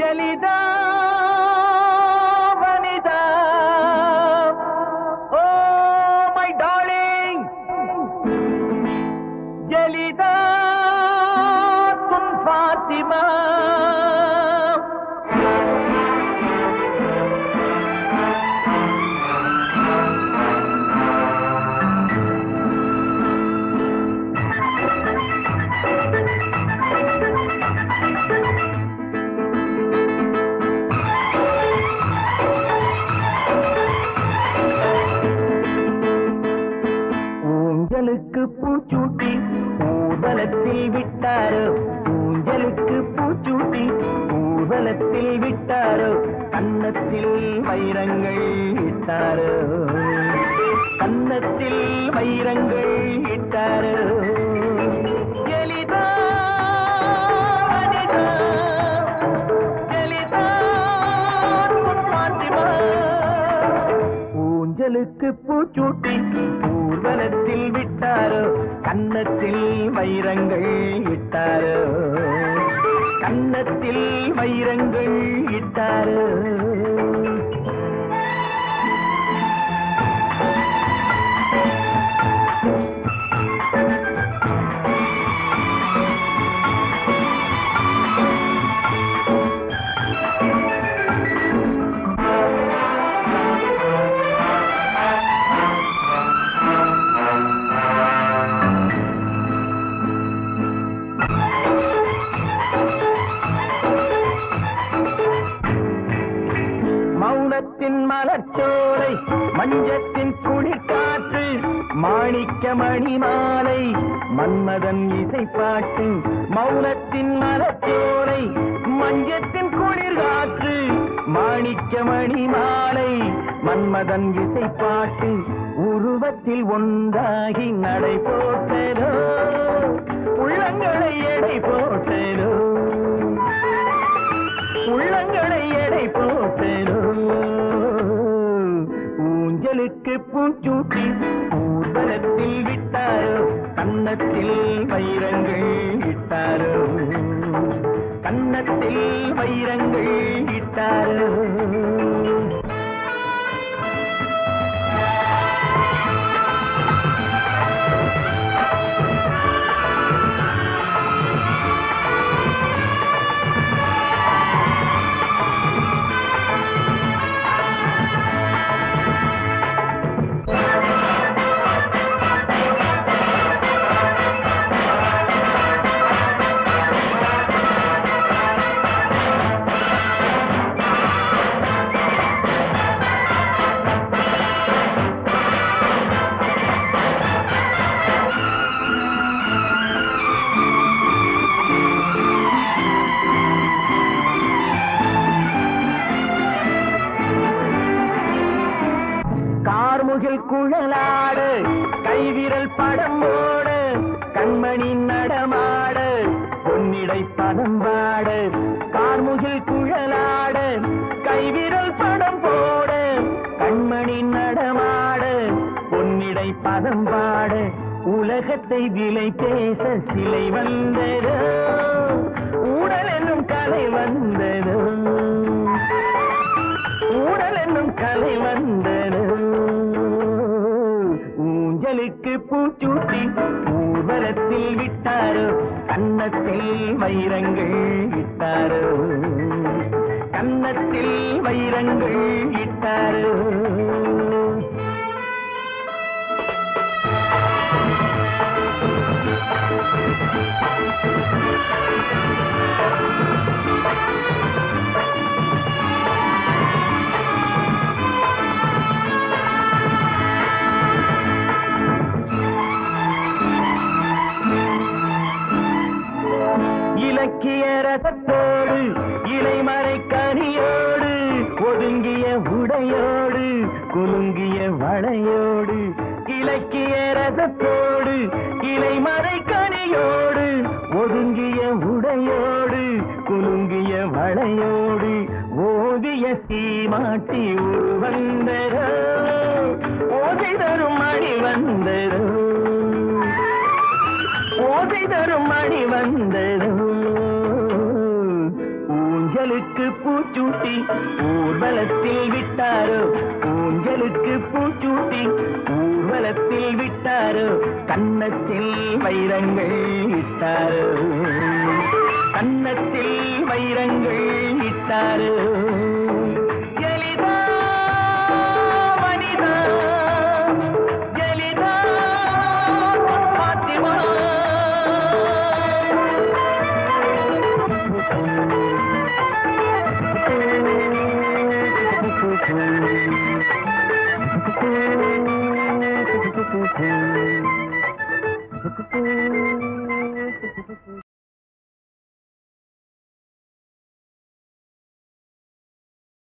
ஜலிதா Vanitha oh my darling Jalitha துன் ஃபாத்திமா ஊஞ்சலுக்கு பூச்சூட்டி ஊர்வலத்தில் விட்டாரோ ஊஞ்சலுக்கு பூச்சூட்டி ஊர்வலத்தில் விட்டாரோ கன்னத்தில் வைரங்கள் இட்டாரோ கன்னத்தில் வைரங்கள் இட்டாரோ எலிதா வனிதா, எலிதா உன் பாத்திமா. ஊஞ்சலுக்கு பூச்சூட்டி ஊர்வலத்தில் விட்டாரோ கன்னத்தில் வைரங்கள் இட்டாரோ கன்னத்தில் வைரங்கள் இட்டாரோ மௌனத்தின் மலர்ச்சோலை மஞ்சத்தின் குளிர்காற்று மாணிக்க மணி மாலை மன்மதன் இசைப்பாட்டு மௌனத்தின் மலர்ச்சோலை மஞ்சத்தின் குளிர்காற்று மாணிக்க மணி மாலை மன்மதன் இசைப்பாட்டு உருவத்தில் ஒன்றாகி நடை போட்டதோ உள்ளங்களை எடை போட்டதோ உள்ளங்களை எடை போட்டதோ ஊஞ்சலுக்கு பூச்சூட்டி ஊர்வலத்தில் விட்டாரோ கன்னத்தில் வைரங்கள் இட்டாரோ கன்னத்தில் வைரங்கள் இட்டாரோ கார்முகில் குழலாடு கைவிரல் படம் ஓடு கண்மணி நடமாடு பொன்னிடை பதம் பாடு கார்முகில் குழலாடு கைவிரல் படம் போடு கண்மணி நடமாடு பொன்னிடை பதம் பாடு உலகத்தை விலை பேச சிலை வந்ததோ ஊடல் என்னும் கலை வந்ததோ ஊடல் என்னும் கலை வந்தது ஊஞ்சலுக்கு பூச்சூட்டி ஊர்வலத்தில் விட்டாரோ கன்னத்தில் வைரங்கள் இட்டாரோ கன்னத்தில் வைரங்கள் இட்டாரோ இலக்கிய ரசத்தோடு இலைமறை கனியோடு ஒதுங்கிய உடையோடு குலுங்கிய வளையோடு இலக்கிய ரசத்தோடு இலைமறை கனியோடு ஒதுங்கிய உடையோடு குலுங்கிய வளையோடு ஓவிய சீமாட்டி உருவந்தரோ ஓசை தரும் மணி வந்தரோ ஓசை தரும் மணி வந்ததோ ஊஞ்ச ஊஞ்சலுக்கு பூச்சூட்டி ஊர்வலத்தில் விட்டாரோ ஊஞ்சலுக்கு பூச்சூட்டி ஊர்வலத்தில் விட்டாரோ கன்னத்தில் வைரங்கள் இட்டாரோ கன்னத்தில் வைரங்கள் இட்டாரோ ஜலிதா வனிதா ஜலிதா பாத்திமா Thank you.